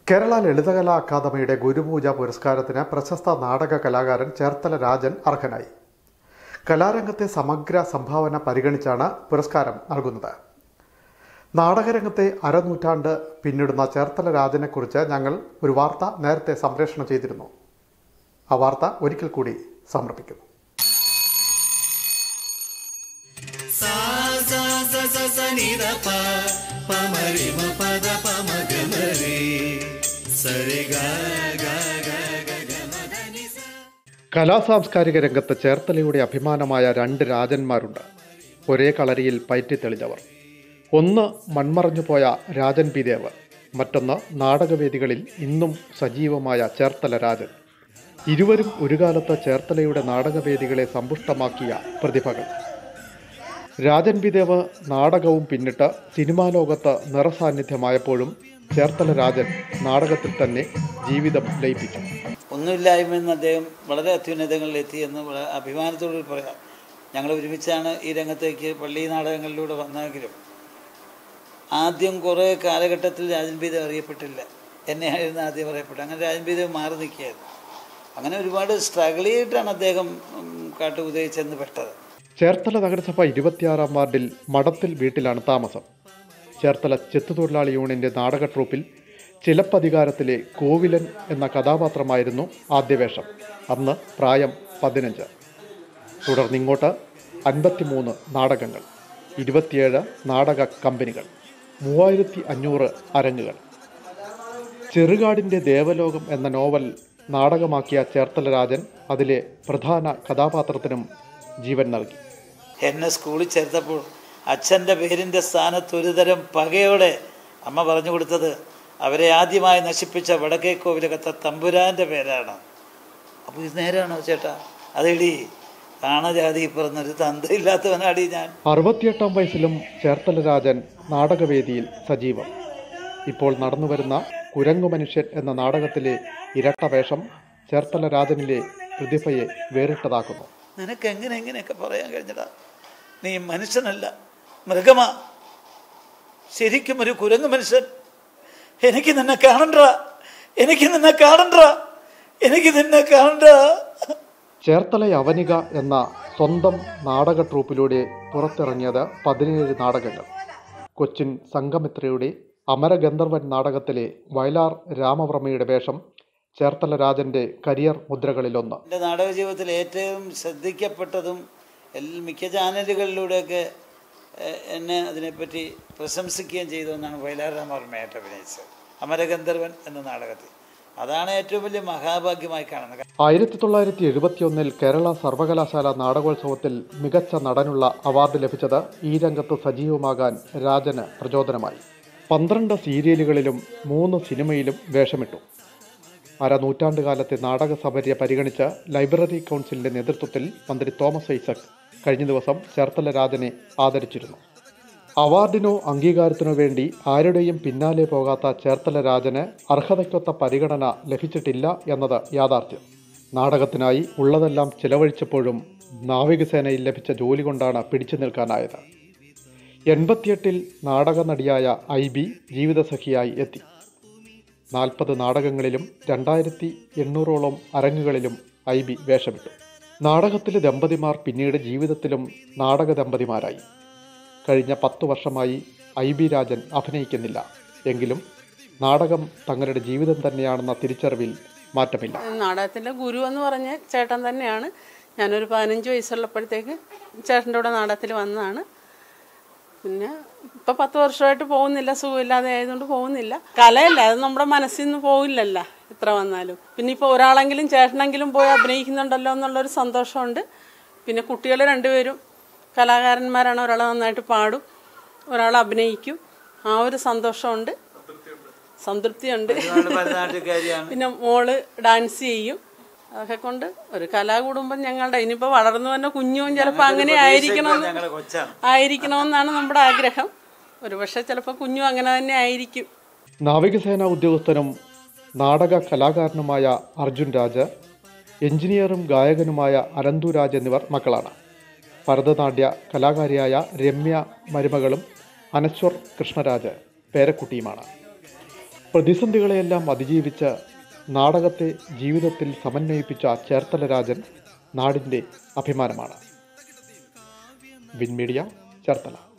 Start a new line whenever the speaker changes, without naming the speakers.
കേരള ലളിതകലാ അക്കാദമിയുടെ ഗുരുപൂജ പുരസ്കാരത്തിന് പ്രശസ്ത നാടക കലാകാരൻ ചേർത്തല രാജൻ അർഹനായി കലാരംഗത്തെ സമഗ്ര സംഭാവന പരിഗണിച്ചാണ് പുരസ്കാരം നൽകുന്നത് നാടകരംഗത്തെ അരനൂറ്റാണ്ട് പിന്നിടുന്ന ചേർത്തല രാജനെക്കുറിച്ച് ഞങ്ങൾ ഒരു വാർത്ത നേരത്തെ സംപ്രേഷണം ചെയ്തിരുന്നു ആ വാർത്ത ഒരിക്കൽ കൂടി സമർപ്പിക്കുന്നു
sa sa sa sa sa ni da pa pa ma ri ma pa da pa ma ga ma ri sa re ga ga ga ga ga ma da ni sa
കലാസാംസ്കാരിക രംഗത്ത് ചേർത്തലയുടെ അഭിമാനമായ രണ്ട് രാജന്മാരുണ്ട് ഒരേ കളരിയിൽ പയറ്റിത്തെളിഞ്ഞവർ ഒന്ന് മൺമറഞ്ഞുപോയ രാജൻ പി ദേവ് മറ്റൊന്ന് നാടകവേദികളിൽ ഇന്നും സജീവമായ ചേർത്തല രാജൻ ഇരുവരും ഒരു കാലത്ത് ചേർത്തലയുടെ നാടകവേദികളെ സമ്പുഷ്ടമാക്കിയ പ്രതിഭകൾ രാജൻ പി ദേവ് നാടകവും പിന്നിട്ട് സിനിമാ ലോകത്ത് നിറസാന്നിധ്യമായപ്പോഴും ചേർത്തല രാജൻ നാടകത്തിൽ തന്നെ ജീവിതം ലയിപ്പിച്ചു
ഒന്നുമില്ലായ്മയിൽ നിന്ന് അദ്ദേഹം വളരെ അത്യുന്നതങ്ങളിൽ എത്തി എന്ന് വളരെ അഭിമാനത്തോട് പറയാം ഞങ്ങൾ ഒരുമിച്ചാണ് ഈ രംഗത്തേക്ക് പള്ളി നാടകങ്ങളിലൂടെ വന്നെങ്കിലും ആദ്യം കുറേ കാലഘട്ടത്തിൽ രാജൻ ബീദേവ് അറിയപ്പെട്ടില്ല എന്നെയായിരുന്നു ആദ്യം അറിയപ്പെട്ടത് അങ്ങനെ രാജൻ ബീദേവ് മാറി നിൽക്കുകയായിരുന്നു അങ്ങനെ ഒരുപാട് സ്ട്രഗിൾ ചെയ്തിട്ടാണ് അദ്ദേഹം ഉം, കാട്ടുകുതയിൽ ചെന്ന് പെട്ടത്
ചേർത്തല നഗരസഭ ഇരുപത്തിയാറാം വാർഡിൽ മഠത്തിൽ വീട്ടിലാണ് താമസം ചേർത്തല ചെത്തുതൊഴിലാളി യൂണിയന്റെ നാടക ട്രൂപ്പിൽ ചിലപ്പധികാരത്തിലെ കോവിലൻ എന്ന കഥാപാത്രമായിരുന്നു ആദ്യവേഷം അന്ന് പ്രായം പതിനഞ്ച് തുടർന്നിങ്ങോട്ട് അൻപത്തിമൂന്ന് നാടകങ്ങൾ ഇരുപത്തിയേഴ് നാടക കമ്പനികൾ മൂവായിരത്തി അഞ്ഞൂറ് അരങ്ങുകൾ ചെറുകാടിൻ്റെ ദേവലോകം എന്ന നോവൽ നാടകമാക്കിയ ചേർത്തല രാജൻ അതിലെ പ്രധാന കഥാപാത്രത്തിനും ജീവൻ നൽകി
എന്നെ സ്കൂളിൽ ചേർത്തപ്പോൾ അച്ഛൻ്റെ പേരിൻ്റെ സ്ഥാനത്ത് ഒരുതരം പകയോടെ അമ്മ പറഞ്ഞു കൊടുത്തത് അവരെ ആദ്യമായി നശിപ്പിച്ച വടക്കേക്കോവിലകത്തെ തമ്പുരാൻ്റെ പേരാണ് അപ്പോൾ ഇത് നേരാണോ ചേട്ടാ അതെടി കാണജാതി പിറന്നൊരു തന്തയില്ലാത്തവനാടി ഞാൻ
അറുപത്തിയെട്ടാം വയസ്സിലും ചേർത്തല രാജൻ നാടകവേദിയിൽ സജീവം ഇപ്പോൾ നടന്നുവരുന്ന കുരങ്ങു മനുഷ്യൻ എന്ന നാടകത്തിലെ ഇരട്ട വേഷം ചേർത്തല രാജനിലെ പ്രതിഭയെ വേറിട്ടതാക്കുന്നു
നിനക്ക് എങ്ങനെ എങ്ങനെയൊക്കെ പറയാൻ കഴിഞ്ഞടാ നീ മനുഷ്യനല്ല മൃഗമാ ശരിക്കും ഒരു കുരങ്ങ് മനുഷ്യൻ എനിക്ക് നിന്നെ കാണണ്ട എനിക്ക് നിന്നെ കാണണ്ട എനിക്ക് നിന്നെ കാണണ്ട
ചേർത്തല യവനിക എന്ന സ്വന്തം നാടക ട്രൂപ്പിലൂടെ പുറത്തിറങ്ങിയത് പതിനേഴ് നാടകങ്ങൾ കൊച്ചിൻ സംഘമിത്രയുടെ അമരഗന്ധർവൻ നാടകത്തിലെ വയലാർ രാമവർമ്മയുടെ വേഷം ചേർത്തല രാജന്റെ കരിയർ മുദ്രകളിലൊന്ന്
എൻ്റെ നാടക ജീവിതത്തിൽ ഏറ്റവും ശ്രദ്ധിക്കപ്പെട്ടതും എൽ- മിക്ക ചാനലുകളിലൂടെയൊക്കെ എ- എന്നെ അതിനെപ്പറ്റി പ്രശംസിക്കുകയും ചെയ്തു എന്നാണ് വയലാറാമവർമ്മയായിട്ട് അഭിനയിച്ചത് അമരഗന്ധർവൻ എന്ന നാടകത്തിൽ അതാണ് ഏറ്റവും വലിയ മഹാഭാഗ്യമായി കാണുന്നത്
ആയിരത്തി തൊള്ളായിരത്തി എഴുപത്തിയൊന്നിൽ കേരള സർവകലാശാല നാടകോത്സവത്തിൽ മികച്ച നടനുള്ള അവാർഡ് ലഭിച്ചത് ഈ രംഗത്ത് സജീവമാകാൻ രാജന് പ്രചോദനമായി പന്ത്രണ്ട് സീരിയലുകളിലും മൂന്ന് സിനിമയിലും വേഷമിട്ടു അരനൂറ്റാണ്ട് കാലത്തെ നാടക സപര്യ പരിഗണിച്ച് ലൈബ്രറി കൗൺസിലിന്റെ നേതൃത്വത്തിൽ മന്ത്രി തോമസ് ഐസക് കഴിഞ്ഞ ദിവസം ചേർത്തല രാജനെ ആദരിച്ചിരുന്നു അവാർഡിനോ അംഗീകാരത്തിനോ വേണ്ടി ആരുടെയും പിന്നാലെ പോകാത്ത ചേർത്തല രാജന് അർഹതയ്ക്കൊത്ത പരിഗണന ലഭിച്ചിട്ടില്ല എന്നത് യാഥാർത്ഥ്യം നാടകത്തിനായി ഉള്ളതെല്ലാം ചിലവഴിച്ചപ്പോഴും നാവികസേനയിൽ ലഭിച്ച ജോലി കൊണ്ടാണ് പിടിച്ചു നിൽക്കാനായത് എൺപത്തിയെട്ടിൽ നാടക നടിയായ ഐ ബി ജീവിതസഖിയായി എത്തി നാൽപ്പത് നാടകങ്ങളിലും രണ്ടായിരത്തി എണ്ണൂറോളം അരങ്ങുകളിലും ഐ ബി വേഷമിട്ടു നാടകത്തിലെ ദമ്പതിമാർ പിന്നീട് ജീവിതത്തിലും നാടക ദമ്പതിമാരായി കഴിഞ്ഞ പത്തു വർഷമായി ഐ ബി രാജൻ അഭിനയിക്കുന്നില്ല എങ്കിലും നാടകം തങ്ങളുടെ ജീവിതം തന്നെയാണെന്ന തിരിച്ചറിവിൽ മാറ്റമില്ല
നാടകത്തിൻ്റെ ഗുരു എന്ന് പറഞ്ഞ ചേട്ടൻ തന്നെയാണ് ഞാനൊരു പതിനഞ്ച് വയസ്സുള്ളപ്പോഴത്തേക്ക് ചേട്ടൻ്റെ കൂടെ നാടകത്തിൽ വന്നതാണ് പിന്നെ ഇപ്പം പത്ത് വർഷമായിട്ട് പോകുന്നില്ല സുഖമില്ലാതെ ആയതുകൊണ്ട് പോകുന്നില്ല കലയല്ല അത് നമ്മുടെ മനസ്സിൽ നിന്ന് പോകില്ലല്ല എത്ര വന്നാലും പിന്നെ ഇപ്പോൾ ഒരാളെങ്കിലും ചേട്ടനെങ്കിലും പോയി അഭിനയിക്കുന്നുണ്ടല്ലോ എന്നുള്ളൊരു സന്തോഷമുണ്ട് പിന്നെ കുട്ടികൾ രണ്ടുപേരും കലാകാരന്മാരാണ് ഒരാൾ നന്നായിട്ട് പാടും ഒരാൾ അഭിനയിക്കും ആ ഒരു സന്തോഷമുണ്ട് സംതൃപ്തിയുണ്ട്
ഒരുപാട് ഭരതനാട്യക്കാരിയാണ്
പിന്നെ മോള് ഡാൻസ് ചെയ്യും അതൊക്കെ കൊണ്ട് ഒരു കലാകുടുംബം ഞങ്ങളുടെ ഇനിയിപ്പോ വളർന്നു വന്ന കുഞ്ഞും ചിലപ്പോൾ അങ്ങനെ ആയിരിക്കണമെന്ന്
ഞങ്ങളുടെ കൊച്ചാണ്
ആയിരിക്കണമെന്നാണ് നമ്മുടെ ആഗ്രഹം ഒരുപക്ഷെ ചിലപ്പോൾ കുഞ്ഞും അങ്ങനെ തന്നെ ആയിരിക്കും
നാവികസേനാ ഉദ്യോഗസ്ഥനും നാടക കലാകാരനുമായ അർജുൻ രാജ് എഞ്ചിനീയറും ഗായകനുമായ അനന്തു രാജ് എന്നിവർ മക്കളാണ് ഭരതനാട്യ കലാകാരിയായ രമ്യ മരുമകളും അനശ്വർ കൃഷ്ണരാജ് പേരക്കുട്ടിയുമാണ് പ്രതിസന്ധികളെയെല്ലാം അതിജീവിച്ച് നാടകത്തെ ജീവിതത്തിൽ സമന്വയിപ്പിച്ച ചേർത്തല രാജൻ നാടിൻ്റെ അഭിമാനമാണ് വിൻമീഡിയ ചേർത്തല